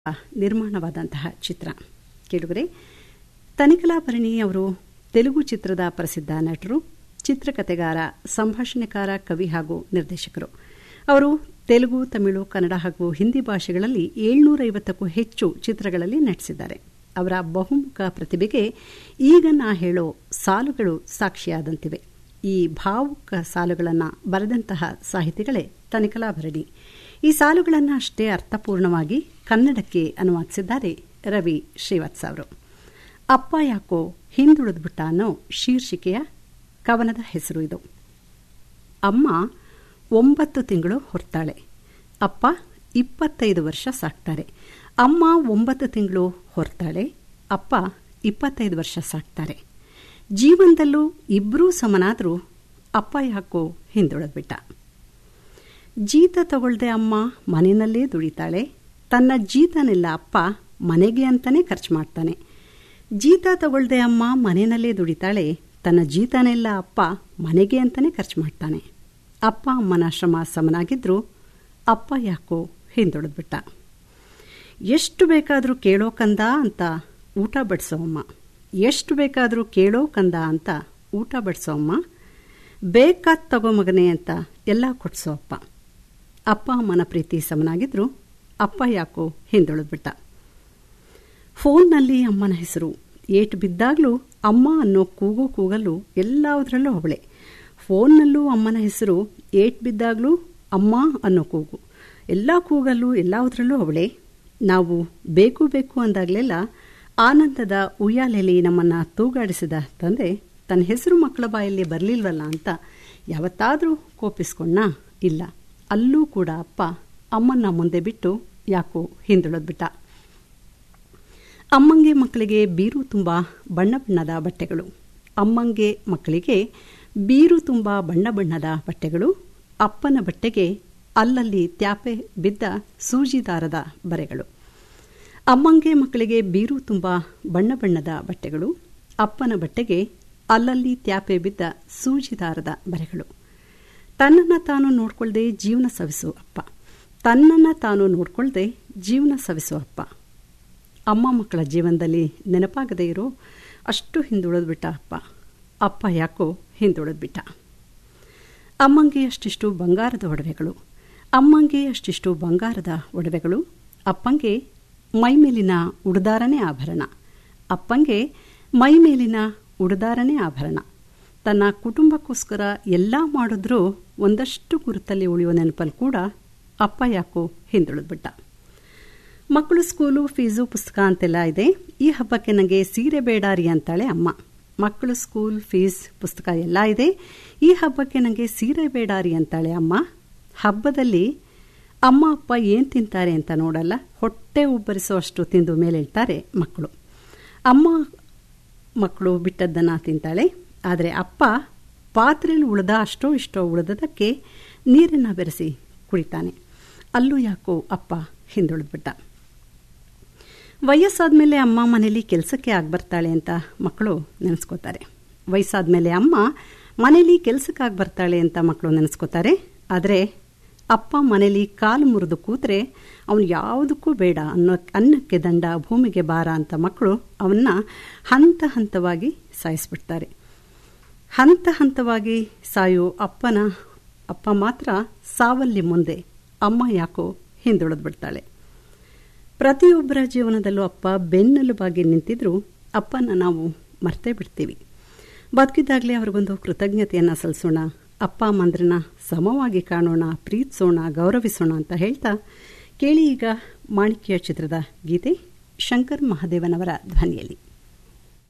ನಿರ್ಮಾಣವಾದಂತಹ ಚಿತ್ರ ಕೇಳುಗರೆ ತನಿಕಲಾಭರಣಿ ಅವರು ತೆಲುಗು ಚಿತ್ರದ ಪ್ರಸಿದ್ಧ ನಟರು ಚಿತ್ರಕಥೆಗಾರ ಸಂಭಾಷಣೆಕಾರ ಕವಿ ಹಾಗೂ ನಿರ್ದೇಶಕರು ಅವರು ತೆಲುಗು ತಮಿಳು ಕನ್ನಡ ಹಾಗೂ ಹಿಂದಿ ಭಾಷೆಗಳಲ್ಲಿ ಏಳ್ನೂರೈವತ್ತಕ್ಕೂ ಹೆಚ್ಚು ಚಿತ್ರಗಳಲ್ಲಿ ನಟಿಸಿದ್ದಾರೆ ಅವರ ಬಹುಮುಖ ಪ್ರತಿಭೆಗೆ ಈಗ ನಾ ಹೇಳೋ ಸಾಲುಗಳು ಸಾಕ್ಷಿಯಾದಂತಿವೆ ಈ ಭಾವುಕ ಸಾಲುಗಳನ್ನು ಬರೆದಂತಹ ಸಾಹಿತಿಗಳೇ ತನಿಕಲಾಭರಣಿ ಈ ಸಾಲುಗಳನ್ನು ಅಷ್ಟೇ ಅರ್ಥಪೂರ್ಣವಾಗಿ ಕನ್ನಡಕ್ಕೆ ಅನುವಾದಿಸಿದ್ದಾರೆ ರವಿ ಶ್ರೀವತ್ಸ ಅವರು ಅಪ್ಪ ಯಾಕೋ ಹಿಂದುಳಿದ್ಬಿಟ್ಟ ಅನ್ನೋ ಶೀರ್ಷಿಕೆಯ ಕವನದ ಹೆಸರು ಇದು ಅಮ್ಮ ಒಂಬತ್ತು ತಿಂಗಳು ಹೊರ್ತಾಳೆ ಅಪ್ಪ ಇಪ್ಪತ್ತೈದು ವರ್ಷ ಸಾಕ್ತಾರೆ ಅಮ್ಮ ಒಂಬತ್ತು ತಿಂಗಳು ಹೊರ್ತಾಳೆ ಅಪ್ಪ ಇಪ್ಪತ್ತೈದು ವರ್ಷ ಸಾಕ್ತಾರೆ ಜೀವನದಲ್ಲೂ ಇಬ್ಬರೂ ಸಮನಾದರೂ ಅಪ್ಪ ಯಾಕೋ ಹಿಂದುಳಿದ್ಬಿಟ್ಟ ಜೀತ ತಗೊಳ್ದೆ ಅಮ್ಮ ಮನೆಯಲ್ಲೇ ದುಡಿತಾಳೆ ತನ್ನ ಜೀತನೆಲ್ಲ ಅಪ್ಪ ಮನೆಗೆ ಅಂತಲೇ ಖರ್ಚು ಮಾಡ್ತಾನೆ ಜೀತ ತಗೊಳ್ದೆ ಅಮ್ಮ ಮನೆಯಲ್ಲೇ ದುಡಿತಾಳೆ ತನ್ನ ಜೀತನೆಲ್ಲ ಅಪ್ಪ ಮನೆಗೆ ಅಂತಲೇ ಖರ್ಚು ಮಾಡ್ತಾನೆ ಅಪ್ಪ ಅಮ್ಮನ ಶ್ರಮ ಸಮನಾಗಿದ್ದರೂ ಅಪ್ಪ ಯಾಕೋ ಹಿಂದುಳಿದ್ಬಿಟ್ಟ ಎಷ್ಟು ಬೇಕಾದರೂ ಕೇಳೋ ಕಂದ ಅಂತ ಊಟ ಬಡಿಸೋ ಅಮ್ಮ ಎಷ್ಟು ಬೇಕಾದರೂ ಕೇಳೋ ಕಂದ ಅಂತ ಊಟ ಬಡಿಸೋ ಅಮ್ಮ ಬೇಕಾದ ತಗೋ ಮಗನೇ ಅಂತ ಎಲ್ಲ ಕೊಡ್ಸೋ ಅಪ್ಪ ಅಪ್ಪ ಅಮ್ಮನ ಪ್ರೀತಿ ಸಮನಾಗಿದ್ದರೂ ಅಪ್ಪ ಯಾಕೋ ಹಿಂದುಳಿದ್ಬಿಟ್ಟ ಫೋನ್ನಲ್ಲಿ ಅಮ್ಮನ ಹೆಸರು ಏಟು ಬಿದ್ದಾಗಲೂ ಅಮ್ಮ ಅನ್ನೋ ಕೂಗೋ ಕೂಗಲು ಎಲ್ಲದರಲ್ಲೂ ಅವಳೆ ಫೋನ್ನಲ್ಲೂ ಅಮ್ಮನ ಹೆಸರು ಏಟ್ ಬಿದ್ದಾಗಲೂ ಅಮ್ಮ ಅನ್ನೋ ಕೂಗು ಎಲ್ಲ ಕೂಗಲ್ಲೂ ಎಲ್ಲದರಲ್ಲೂ ಅವಳೆ ನಾವು ಬೇಕು ಬೇಕು ಅಂದಾಗಲೆಲ್ಲ ಆನಂದದ ಉಯ್ಯಾಲೆಯಲ್ಲಿ ನಮ್ಮನ್ನು ತೂಗಾಡಿಸಿದ ತಂದೆ ತನ್ನ ಹೆಸರು ಮಕ್ಕಳ ಬಾಯಲ್ಲಿ ಬರಲಿಲ್ವಲ್ಲ ಅಂತ ಯಾವತ್ತಾದರೂ ಕೋಪಿಸ್ಕೊಂಡ ಇಲ್ಲ ಅಲ್ಲೂ ಕೂಡ ಅಪ್ಪ ಅಮ್ಮನ್ನ ಮುಂದೆ ಬಿಟ್ಟು ಯಾಕೋ ಹಿಂದುಳಿದ್ಬಿಟ್ಟ ಅಮ್ಮಂಗೆ ಮಕ್ಕಳಿಗೆ ಬೀರು ತುಂಬ ಬಣ್ಣ ಬಣ್ಣದ ಬಟ್ಟೆಗಳು ಅಮ್ಮಂಗೆ ಮಕ್ಕಳಿಗೆ ಬೀರು ತುಂಬ ಬಣ್ಣ ಬಣ್ಣದ ಬಟ್ಟೆಗಳು ಅಪ್ಪನ ಬಟ್ಟೆಗೆ ಅಲ್ಲಲ್ಲಿ ತ್ಯಾಪೆ ಬಿದ್ದ ಸೂಜಿದಾರದ ಬರೆಗಳು ಅಮ್ಮಂಗೆ ಮಕ್ಕಳಿಗೆ ಬೀರು ತುಂಬ ಬಣ್ಣ ಬಣ್ಣದ ಬಟ್ಟೆಗಳು ಅಪ್ಪನ ಬಟ್ಟೆಗೆ ಅಲ್ಲಲ್ಲಿ ತ್ಯಾಪೆ ಬಿದ್ದ ಸೂಜಿದಾರದ ಬರೆಗಳು ತನ್ನನ್ನು ತಾನು ನೋಡ್ಕೊಳ್ದೆ ಜೀವನ ಸವಿಸುವ ಅಪ್ಪ ತನ್ನನ್ನು ತಾನು ನೋಡ್ಕೊಳ್ದೆ ಜೀವನ ಸವಿಸುವ ಅಪ್ಪ ಅಮ್ಮ ಮಕ್ಕಳ ಜೀವನದಲ್ಲಿ ನೆನಪಾಗದೇ ಇರೋ ಅಷ್ಟು ಹಿಂದುಳಿದ್ಬಿಟ್ಟ ಅಪ್ಪ ಅಪ್ಪ ಯಾಕೋ ಹಿಂದುಳಿದ್ಬಿಟ್ಟ ಅಮ್ಮಂಗೆ ಅಷ್ಟಿಷ್ಟು ಬಂಗಾರದ ಒಡವೆಗಳು ಅಮ್ಮಂಗೆ ಅಷ್ಟಿಷ್ಟು ಬಂಗಾರದ ಒಡವೆಗಳು ಅಪ್ಪಂಗೆ ಮೈಮೇಲಿನ ಉಡುದಾರನೇ ಆಭರಣ ಅಪ್ಪಂಗೆ ಮೈಮೇಲಿನ ಉಡುದಾರನೇ ಆಭರಣ ತನ್ನ ಕುಟುಂಬಕ್ಕೋಸ್ಕರ ಎಲ್ಲ ಮಾಡಿದ್ರೂ ಒಂದಷ್ಟು ಗುರುತಲ್ಲಿ ಉಳಿಯುವ ನೆನಪಲ್ಲಿ ಕೂಡ ಅಪ್ಪ ಯಾಕೋ ಹಿಂದುಳಿದ್ಬಿಟ್ಟ ಮಕ್ಕಳು ಸ್ಕೂಲು ಫೀಸು ಪುಸ್ತಕ ಅಂತೆಲ್ಲ ಇದೆ ಈ ಹಬ್ಬಕ್ಕೆ ನನಗೆ ಸೀರೆ ಬೇಡಾರಿ ಅಂತಾಳೆ ಅಮ್ಮ ಮಕ್ಕಳು ಸ್ಕೂಲ್ ಫೀಸ್ ಪುಸ್ತಕ ಎಲ್ಲ ಇದೆ ಈ ಹಬ್ಬಕ್ಕೆ ನನಗೆ ಸೀರೆ ಬೇಡಾರಿ ಅಂತಾಳೆ ಅಮ್ಮ ಹಬ್ಬದಲ್ಲಿ ಅಮ್ಮ ಅಪ್ಪ ಏನು ತಿಂತಾರೆ ಅಂತ ನೋಡಲ್ಲ ಹೊಟ್ಟೆ ಉಬ್ಬರಿಸುವಷ್ಟು ತಿಂದು ಮೇಲೇಳ್ತಾರೆ ಮಕ್ಕಳು ಅಮ್ಮ ಮಕ್ಕಳು ಬಿಟ್ಟದ್ದನ್ನು ತಿಂತಾಳೆ ಆದರೆ ಅಪ್ಪ ಪಾತ್ರೆಯಲ್ಲಿ ಉಳಿದ ಅಷ್ಟೋ ಇಷ್ಟೋ ಉಳಿದದಕ್ಕೆ ನೀರನ್ನು ಬೆರೆಸಿ ಕುಡಿತಾನೆ ಅಲ್ಲೂ ಯಾಕೋ ಅಪ್ಪ ಹಿಂದುಳಿದ್ಬಿಟ್ಟ ವಯಸ್ಸಾದ ಮೇಲೆ ಅಮ್ಮ ಮನೇಲಿ ಕೆಲಸಕ್ಕೆ ಆಗ್ಬರ್ತಾಳೆ ಅಂತ ಮಕ್ಕಳು ನೆನೆಸ್ಕೋತಾರೆ ವಯಸ್ಸಾದ ಮೇಲೆ ಅಮ್ಮ ಮನೇಲಿ ಕೆಲಸಕ್ಕಾಗಿ ಬರ್ತಾಳೆ ಅಂತ ಮಕ್ಕಳು ನೆನೆಸ್ಕೋತಾರೆ ಆದರೆ ಅಪ್ಪ ಮನೇಲಿ ಕಾಲು ಮುರಿದು ಕೂತ್ರೆ ಅವನು ಯಾವುದಕ್ಕೂ ಬೇಡ ಅನ್ನೋ ಅನ್ನಕ್ಕೆ ದಂಡ ಭೂಮಿಗೆ ಭಾರ ಅಂತ ಮಕ್ಕಳು ಅವನ್ನ ಹಂತ ಹಂತವಾಗಿ ಸಾಯಿಸ್ಬಿಡ್ತಾರೆ ಹಂತ ಹಂತವಾಗಿ ಸಾಯೋ ಅಪ್ಪನ ಅಪ್ಪ ಮಾತ್ರ ಸಾವಲ್ಲಿ ಮುಂದೆ ಅಮ್ಮ ಯಾಕೋ ಹಿಂದುಳಿದು ಬಿಡ್ತಾಳೆ ಪ್ರತಿಯೊಬ್ಬರ ಜೀವನದಲ್ಲೂ ಅಪ್ಪ ಬೆನ್ನೆಲುಬಾಗಿ ನಿಂತಿದ್ರೂ ಅಪ್ಪನ ನಾವು ಮರ್ತೇ ಬಿಡ್ತೀವಿ ಬದುಕಿದಾಗಲೇ ಅವ್ರಿಗೊಂದು ಕೃತಜ್ಞತೆಯನ್ನು ಸಲ್ಲಿಸೋಣ ಅಪ್ಪ ಅಮ್ಮಂದ್ರನ್ನ ಸಮವಾಗಿ ಕಾಣೋಣ ಪ್ರೀತಿಸೋಣ ಗೌರವಿಸೋಣ ಅಂತ ಹೇಳ್ತಾ ಕೇಳಿ ಈಗ ಮಾಣಿಕ್ಯ ಚಿತ್ರದ ಗೀತೆ ಶಂಕರ್ ಮಹಾದೇವನವರ ಧ್ವನಿಯಲ್ಲಿ